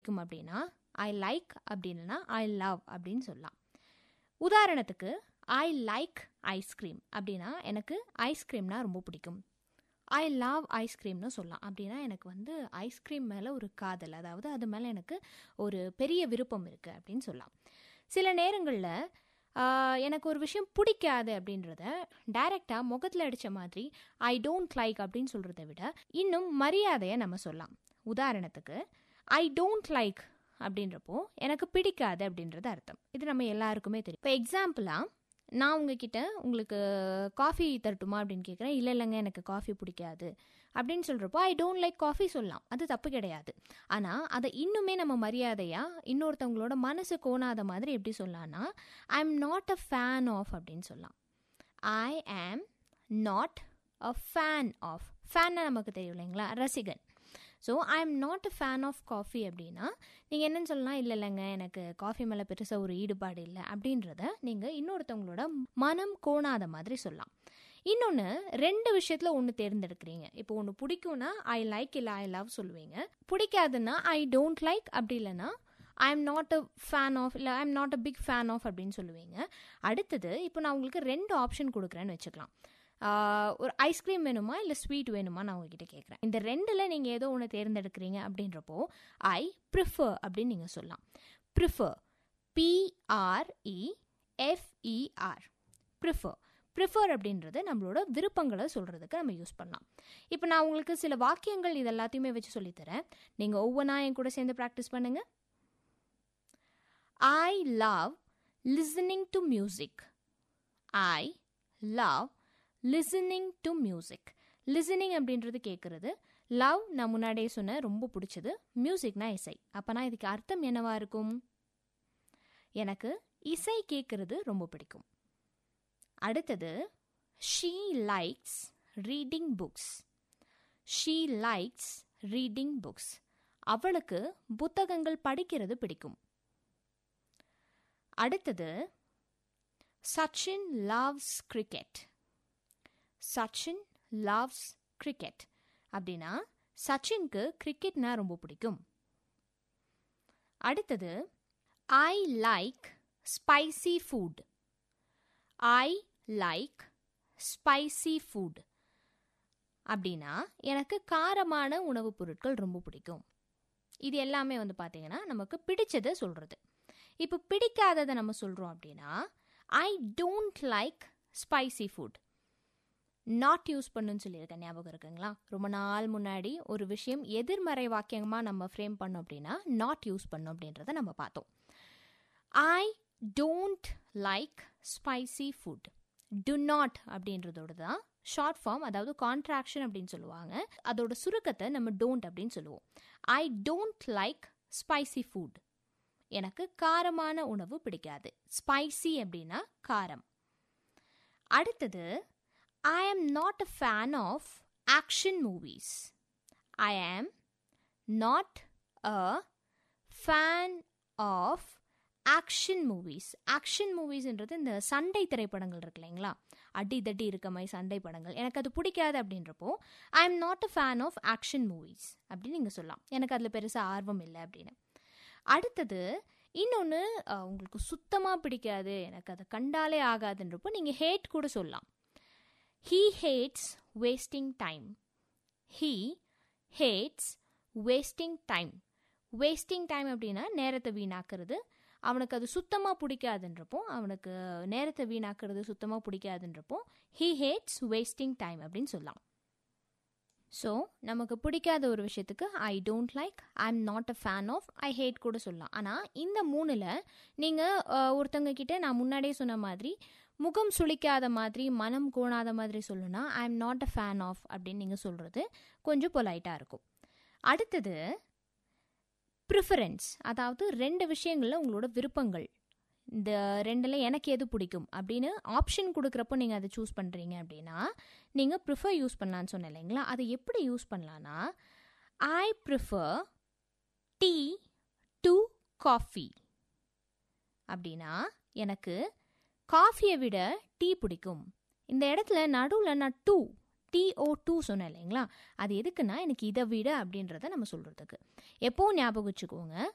பிடிக்கும் அப்படின்னா I like அப்படின்னா ஐ லவ் அப்படின்னு சொல்லலாம் உதாரணத்துக்கு ஐ லைக் ஐஸ்கிரீம் அப்படின்னா எனக்கு ஐஸ்கிரீம்னா ரொம்ப பிடிக்கும் ஐ லவ் ஐஸ்கிரீம்னு சொல்லலாம் அப்படின்னா எனக்கு வந்து ஐஸ்கிரீம் மேலே ஒரு காதல் அதாவது அது மேலே எனக்கு ஒரு பெரிய விருப்பம் இருக்குது அப்படின்னு சொல்லலாம் சில நேரங்களில் எனக்கு ஒரு விஷயம் பிடிக்காது அப்படின்றத டைரெக்டாக முகத்தில் அடித்த மாதிரி ஐ டோன்ட் லைக் அப்படின்னு சொல்கிறத விட இன்னும் மரியாதையை நம்ம சொல்லலாம் உதாரணத்துக்கு ஐ டோன்ட் லைக் அப்படின்றப்போ எனக்கு பிடிக்காது அப்படின்றது அர்த்தம் இது நம்ம எல்லாருக்குமே தெரியும் இப்போ எக்ஸாம்பிளாக நான் உங்ககிட்ட உங்களுக்கு காஃபி தரட்டுமா அப்படின்னு கேட்குறேன் இல்லை இல்லைங்க எனக்கு காஃபி பிடிக்காது அப்படின்னு சொல்கிறப்போ ஐ டோன்ட் லைக் காஃபி சொல்லலாம் அது தப்பு கிடையாது ஆனால் அதை இன்னுமே நம்ம மரியாதையாக இன்னொருத்தவங்களோட மனசு கோணாத மாதிரி எப்படி சொல்லலாம்னா I am not a fan of அப்படின்னு சொல்லலாம் I am not a fan of ஃபேன்னா நமக்கு தெரியும் இல்லைங்களா ரசிகன் so I am not a fan of coffee அப்படின்னா நீங்கள் என்னன்னு சொல்லலாம் இல்லை இல்லைங்க எனக்கு காஃபி மேலே பெருசாக ஒரு ஈடுபாடு இல்லை அப்படின்றத நீங்கள் இன்னொருத்தவங்களோட மனம் கோணாத மாதிரி சொல்லலாம் இன்னொன்று ரெண்டு விஷயத்தில் ஒன்று தேர்ந்தெடுக்கிறீங்க இப்போ ஒன்று பிடிக்கும்னா ஐ லைக் இல்லை ஐ லவ் சொல்லுவீங்க பிடிக்காதுன்னா ஐ டோன்ட் லைக் அப்படி இல்லைன்னா I am not a fan of இல்லை I am not a big fan of அப்படின்னு சொல்லுவீங்க அடுத்தது இப்போ நான் உங்களுக்கு ரெண்டு ஆப்ஷன் கொடுக்குறேன்னு வச்சுக்கலாம் ஒரு ஐஸ்கிரீம் வேணுமா இல்லை ஸ்வீட் வேணுமா நான் உங்ககிட்ட கேட்குறேன் இந்த ரெண்டில் நீங்கள் ஏதோ ஒன்று தேர்ந்தெடுக்கிறீங்க அப்படின்றப்போ ஐ ப்ரிஃபர் அப்படின்னு நீங்கள் சொல்லலாம் prefer P R E F E R prefer prefer அப்படின்றது நம்மளோட விருப்பங்களை சொல்கிறதுக்கு நம்ம யூஸ் பண்ணலாம் இப்போ நான் உங்களுக்கு சில வாக்கியங்கள் இது எல்லாத்தையுமே வச்சு சொல்லித்தரேன் நீங்கள் ஒவ்வொன்றா என் கூட சேர்ந்து ப்ராக்டிஸ் பண்ணுங்க I love listening to music I love listening to music listening அப்படின்றது கேட்குறது லவ் நான் முன்னாடியே சொன்னேன் ரொம்ப பிடிச்சது மியூசிக்னா இசை அப்போனா இதுக்கு அர்த்தம் என்னவா இருக்கும் எனக்கு இசை கேட்குறது ரொம்ப பிடிக்கும் அடுத்தது she likes reading books she likes reading books அவளுக்கு புத்தகங்கள் படிக்கிறது பிடிக்கும் அடுத்தது Sachin loves cricket Sachin loves cricket அப்படின்னா சச்சின்க்கு கிரிக்கெட்னா ரொம்ப பிடிக்கும் அடுத்தது I like spicy food I like spicy food அப்படின்னா எனக்கு காரமான உணவுப் பொருட்கள் ரொம்ப பிடிக்கும் இது எல்லாமே வந்து பார்த்தீங்கன்னா நமக்கு பிடிச்சதை சொல்கிறது இப்போ பிடிக்காததை நம்ம சொல்கிறோம் அப்படின்னா I don't like spicy food not use பண்ணுன்னு சொல்லியிருக்கேன் ஞாபகம் இருக்குங்களா ரொம்ப நாள் முன்னாடி ஒரு விஷயம் எதிர்மறை வாக்கியமாக நம்ம ஃப்ரேம் பண்ணோம் அப்படின்னா நாட் யூஸ் பண்ணோம் அப்படின்றத நம்ம பார்த்தோம் I don't like spicy food do not அப்படின்றதோட தான் ஷார்ட் ஃபார்ம் அதாவது கான்ட்ராக்ஷன் அப்படின்னு சொல்லுவாங்க அதோட சுருக்கத்தை நம்ம டோன்ட் அப்படின்னு சொல்லுவோம் I don't like spicy food எனக்கு காரமான உணவு பிடிக்காது ஸ்பைசி அப்படின்னா காரம் அடுத்தது I am not a fan of action movies I am not a fan of action movies action மூவிஸ்ன்றது இந்த சண்டை திரைப்படங்கள் இருக்கு இல்லைங்களா அடி தட்டி இருக்க மாதிரி சண்டை படங்கள் எனக்கு அது பிடிக்காது அப்படின்றப்போ I am not a fan of action movies அப்படின்னு நீங்கள் சொல்லலாம் எனக்கு அதில் பெருசாக ஆர்வம் இல்லை அப்படின்னு அடுத்தது இன்னொன்று உங்களுக்கு சுத்தமாக பிடிக்காது எனக்கு அதை கண்டாலே ஆகாதுன்றப்போ நீங்கள் ஹேட் கூட சொல்லலாம் he hates wasting time he hates wasting time wasting time அப்படின்னா நேரத்தை வீணாக்குறது அவனுக்கு அது சுத்தமாக பிடிக்காதுன்றப்போ அவனுக்கு நேரத்தை வீணாக்குறது சுத்தமாக பிடிக்காதுன்றப்போ ஹீ ஹேட்ஸ் வேஸ்டிங் டைம் அப்படின்னு சொல்லலாம் ஸோ நமக்கு பிடிக்காத ஒரு விஷயத்துக்கு I don't like I am not a fan of I hate கூட சொல்லலாம் ஆனால் இந்த மூணில் நீங்கள் ஒருத்தங்க கிட்ட நான் முன்னாடியே சொன்ன மாதிரி முகம் சுளிக்காத மாதிரி மனம் கோணாத மாதிரி சொல்லணும்னா I am not a fan of அப்படின்னு நீங்கள் சொல்கிறது கொஞ்சம் பொலைட்டாக இருக்கும் அடுத்தது ப்ரிஃபரன்ஸ் அதாவது ரெண்டு விஷயங்களில் உங்களோட விருப்பங்கள் இந்த ரெண்டில் எனக்கு எது பிடிக்கும் அப்படின்னு ஆப்ஷன் கொடுக்குறப்போ நீங்கள் அதை சூஸ் பண்ணுறீங்க அப்படின்னா நீங்கள் ப்ரிஃபர் யூஸ் பண்ணலான்னு சொன்னேன் இல்லைங்களா அதை எப்படி யூஸ் பண்ணலான்னா I prefer tea to coffee அப்படின்னா எனக்கு காஃபியை விட டீ பிடிக்கும் இந்த இடத்துல நடுவில் நான் டூ டிஓ டூ சொன்னேன் இல்லைங்களா அது எதுக்குன்னா எனக்கு இதை விட அப்படின்றத நம்ம சொல்கிறதுக்கு எப்போவும் ஞாபகம் வச்சுக்கோங்க